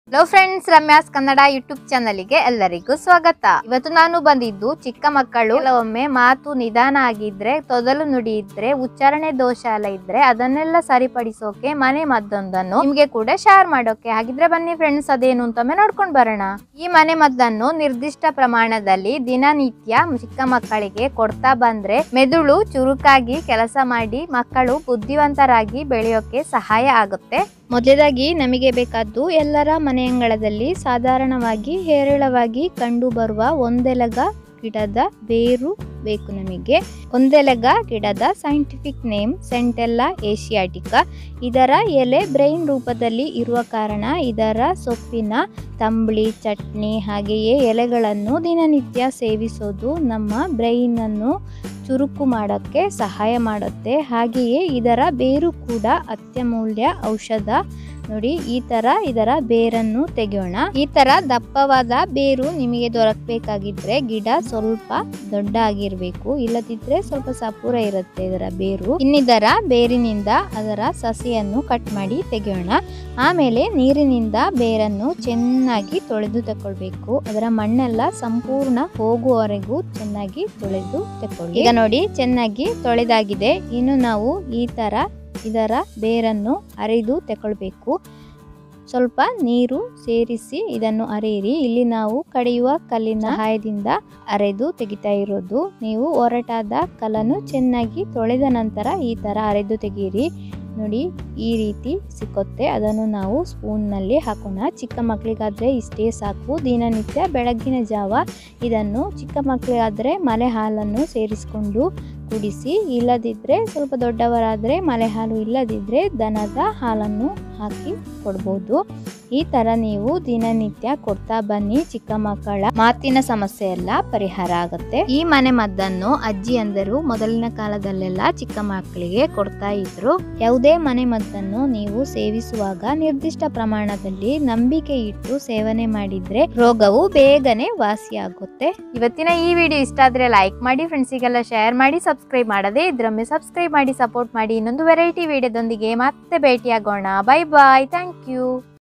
hello friends Ramya's Kannada YouTube ಚಾನಲ್ಗೆ ಎಲ್ಲರಿಗೂ ಸ್ವಾಗತ ಇವತ್ತು ನಾನು ಬಂದಿದ್ದು ಚಿಕ್ಕ ಮಕ್ಕಳು ಕೆಲವೊಮ್ಮೆ ಮಾತು ನಿಧಾನ ಆಗಿದ್ರೆ ತೊದಲು ನುಡಿ ಇದ್ರೆ ಉಚ್ಚಾರಣೆ ದೋಷ ಎಲ್ಲ ಇದ್ರೆ ಅದನ್ನೆಲ್ಲ ಸರಿಪಡಿಸೋಕೆ ಮನೆ ಮದ್ದೊಂದನ್ನು ನಿಮ್ಗೆ ಕೂಡ ಶೇರ್ ಮಾಡೋಕೆ ಹಾಗಿದ್ರೆ ಬನ್ನಿ ಫ್ರೆಂಡ್ಸ್ ಅದೇನು ಅಂತೊಮ್ಮೆ ನೋಡ್ಕೊಂಡು ಬರೋಣ ಈ ಮನೆ ಮದ್ದನ್ನು ನಿರ್ದಿಷ್ಟ ಪ್ರಮಾಣದಲ್ಲಿ ದಿನನಿತ್ಯ ಚಿಕ್ಕ ಮಕ್ಕಳಿಗೆ ಕೊಡ್ತಾ ಬಂದ್ರೆ ಮೆದುಳು ಚುರುಕಾಗಿ ಕೆಲಸ ಮಾಡಿ ಮಕ್ಕಳು ಬುದ್ಧಿವಂತರಾಗಿ ಬೆಳೆಯೋಕೆ ಸಹಾಯ ಆಗುತ್ತೆ ಮೊದಲೇದಾಗಿ ನಮಗೆ ಬೇಕಾದ್ದು ಎಲ್ಲರ ಮನೆಯಂಗಳದಲ್ಲಿ ಸಾಧಾರಣವಾಗಿ ಹೇರಳವಾಗಿ ಕಂಡುಬರುವ ಒಂದೆಲಗ ಗಿಡದ ಬೇರು ಬೇಕು ನಮಗೆ ಒಂದೆಲಗ ಗಿಡದ ಸೈಂಟಿಫಿಕ್ ನೇಮ್ ಸೆಂಟೆಲ್ಲಾ ಏಷಿಯಾಟಿಕಾ ಇದರ ಎಲೆ ಬ್ರೈನ್ ರೂಪದಲ್ಲಿ ಇರುವ ಕಾರಣ ಇದರ ಸೊಪ್ಪಿನ ತಂಬಳಿ ಚಟ್ನಿ ಹಾಗೆಯೇ ಎಲೆಗಳನ್ನು ದಿನನಿತ್ಯ ಸೇವಿಸೋದು ನಮ್ಮ ಬ್ರೈನನ್ನು ಚುರುಕು ಮಾಡೋಕ್ಕೆ ಸಹಾಯ ಮಾಡುತ್ತೆ ಹಾಗೆಯೇ ಇದರ ಬೇರು ಕೂಡ ಅತ್ಯಮೂಲ್ಯ ಔಷಧ ನೋಡಿ ಈ ತರ ಇದರ ಬೇರನ್ನು ತೆಗೆಯೋಣ ಈ ತರ ದಪ್ಪವಾದ ಬೇರು ನಿಮಗೆ ದೊರಕಬೇಕಾಗಿದ್ರೆ ಗಿಡ ಸ್ವಲ್ಪ ದೊಡ್ಡ ಆಗಿರ್ಬೇಕು ಇಲ್ಲದಿದ್ರೆ ಸ್ವಲ್ಪ ಸಪೂರ ಇರುತ್ತೆ ಇದರ ಬೇರು ಇನ್ನಿದರ ಬೇರಿನಿಂದ ಅದರ ಸಸಿಯನ್ನು ಕಟ್ ಮಾಡಿ ತೆಗೆಯೋಣ ಆಮೇಲೆ ನೀರಿನಿಂದ ಬೇರನ್ನು ಚೆನ್ನಾಗಿ ತೊಳೆದು ತಕೊಳ್ಬೇಕು ಅದರ ಮಣ್ಣೆಲ್ಲ ಸಂಪೂರ್ಣ ಹೋಗುವವರೆಗೂ ಚೆನ್ನಾಗಿ ತೊಳೆದು ತಕೊಳ್ಳಿ ಈಗ ನೋಡಿ ಚೆನ್ನಾಗಿ ತೊಳೆದಾಗಿದೆ ಇನ್ನು ನಾವು ಈ ತರ ಇದರ ಬೇರನ್ನು ಅರೆದು ತಗೊಳ್ಬೇಕು ಸ್ವಲ್ಪ ನೀರು ಸೇರಿಸಿ ಇದನ್ನು ಅರೆಯಿರಿ ಇಲ್ಲಿ ನಾವು ಕಡಿಯುವ ಕಲ್ಲಿನ ಸಹಾಯದಿಂದ ಅರೆದು ತೆಗಿತಾ ಇರೋದು ನೀವು ಒರಟಾದ ಕಲ್ಲನ್ನು ಚೆನ್ನಾಗಿ ತೊಳೆದ ನಂತರ ಈ ತರ ಅರೆದು ತೆಗೀರಿ ನೋಡಿ ಈ ರೀತಿ ಸಿಕ್ಕುತ್ತೆ ಅದನ್ನು ನಾವು ಸ್ಪೂನ್ನಲ್ಲಿ ಹಾಕೋಣ ಚಿಕ್ಕ ಮಕ್ಕಳಿಗಾದ್ರೆ ಇಷ್ಟೇ ಸಾಕು ದಿನನಿತ್ಯ ಬೆಳಗ್ಗಿನ ಜಾವ ಇದನ್ನು ಚಿಕ್ಕ ಮಕ್ಕಳಿಗಾದ್ರೆ ಮಲೆ ಹಾಲನ್ನು ಸೇರಿಸಿಕೊಂಡು ಕುಡಿಸಿ ಇಲ್ಲದಿದ್ದರೆ ಸ್ವಲ್ಪ ದೊಡ್ಡವರಾದರೆ ಮಲೆ ಹಾಲು ಇಲ್ಲದಿದ್ದರೆ ದನದ ಹಾಲನ್ನು ಹಾಕಿ ಕೊಡ್ಬೋದು ಈ ಥರ ನೀವು ದಿನನಿತ್ಯ ಕೊಡ್ತಾ ಬನ್ನಿ ಚಿಕ್ಕ ಮಕ್ಕಳ ಮಾತಿನ ಸಮಸ್ಯೆ ಎಲ್ಲ ಪರಿಹಾರ ಆಗುತ್ತೆ ಈ ಮನೆ ಮದ್ದನ್ನು ಅಜ್ಜಿ ಅಂದರು ಮೊದಲಿನ ಕಾಲದಲ್ಲೆಲ್ಲ ಚಿಕ್ಕ ಮಕ್ಕಳಿಗೆ ಕೊಡ್ತಾ ಇದ್ರು ಯಾವುದೇ ಮನೆ ಮದ್ದನ್ನು ನೀವು ಸೇವಿಸುವಾಗ ನಿರ್ದಿಷ್ಟ ಪ್ರಮಾಣದಲ್ಲಿ ನಂಬಿಕೆ ಇಟ್ಟು ಸೇವನೆ ಮಾಡಿದ್ರೆ ರೋಗವು ಬೇಗನೆ ವಾಸಿಯಾಗುತ್ತೆ ಇವತ್ತಿನ ಈ ವಿಡಿಯೋ ಇಷ್ಟ ಆದ್ರೆ ಲೈಕ್ ಮಾಡಿ ಫ್ರೆಂಡ್ಸಿಗೆಲ್ಲ ಶೇರ್ ಮಾಡಿ ಸಬ್ಸ್ಕ್ರೈಬ್ ಮಾಡದೆ ಇದ್ರೊಮ್ಮೆ ಸಬ್ಸ್ಕ್ರೈಬ್ ಮಾಡಿ ಸಪೋರ್ಟ್ ಮಾಡಿ ಇನ್ನೊಂದು ವೆರೈಟಿ ವಿಡಿಯೋದೊಂದಿಗೆ ಮತ್ತೆ ಭೇಟಿಯಾಗೋಣ ಬೈ ಬಾಯ್ ಥ್ಯಾಂಕ್ ಯು